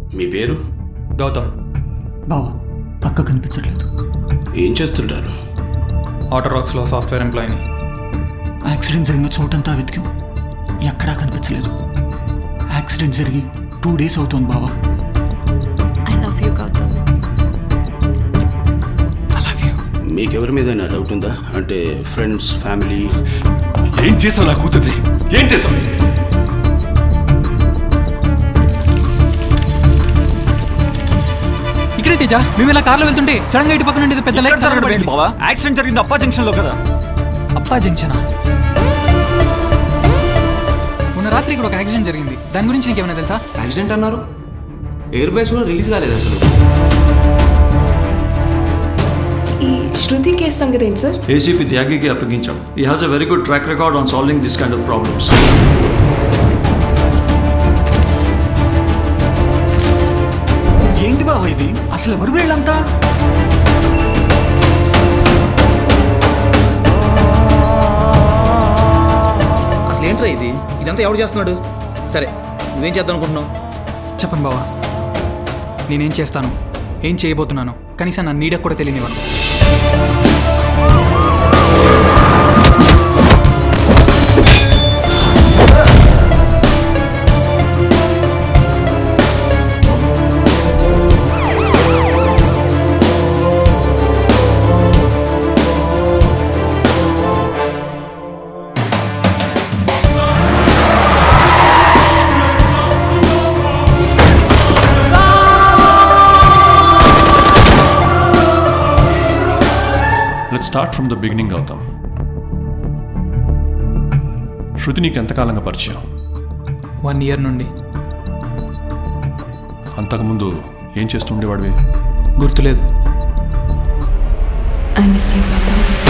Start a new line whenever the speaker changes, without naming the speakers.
మీ పేరు
గౌతమ్
బావా అక్క కనిపించట్లేదు
ఏం చేస్తుంటారు
ఆటో రాక్స్లో సాఫ్ట్వేర్ ఎంప్లాయీని
యాక్సిడెంట్ జరిగిన చోటంతా వెతికాం ఎక్కడా కనిపించలేదు యాక్సిడెంట్ జరిగి టూ డేస్ అవుతుంది బావా
I love you Gautham
I love you
మీకెవరి మీద డౌట్ ఉందా అంటే ఫ్రెండ్స్ ఫ్యామిలీ
ఏం చేసావు నా కూతుర్ని ఏం చేసావు
ఇక్కడే తేజ మేము ఇలా కార్లో వెళ్తుంటే సడన్ గా ఇటు పక్కన నుండి పెద్ద లైట్
జరగడం బావా యాక్సిడెంట్ జరిగింది అప్పా జంక్షన్ లో కదా
అప్పా జంక్షనా మొన్న రాత్రి ఇక్కడ ఒక యాక్సిడెంట్ జరిగింది దాని గురించి నీకేమైనా తెలుసా
యాక్సిడెంట్ అన్నారు ఎయిర్ బ్యాగ్స్ కూడా రిలీజ్ కాలేదు అసలు
ఈ శృతి కేసు సంగతి ఏంటి సార్
ఏసీపీ త్యాగికి అప్పగించాం ఈ has a very good track record on solving this kind of problems
ఏంటి బావా ఇది
అసలు ఎవరు వీళ్ళంతా
అసలు ఏంట్రా ఇది ఇదంతా ఎవడు చేస్తున్నాడు సరే నువ్వేం చేద్దాం అనుకుంటున్నావు
చెప్పండి బావా నేనేం చేస్తాను ఏం చేయబోతున్నాను కనీసం నా నీడకు కూడా తెలియనివ్వను
let start from the beginning అవుతాం శృతి నీకు ఎంతకాలంగా పరిచయం
వన్ ఇయర్ నుండి
అంతకుముందు ఏం చేస్తుండేవాడివి
గుర్తులేదు
ఐ మిస్ యూ గౌతమ్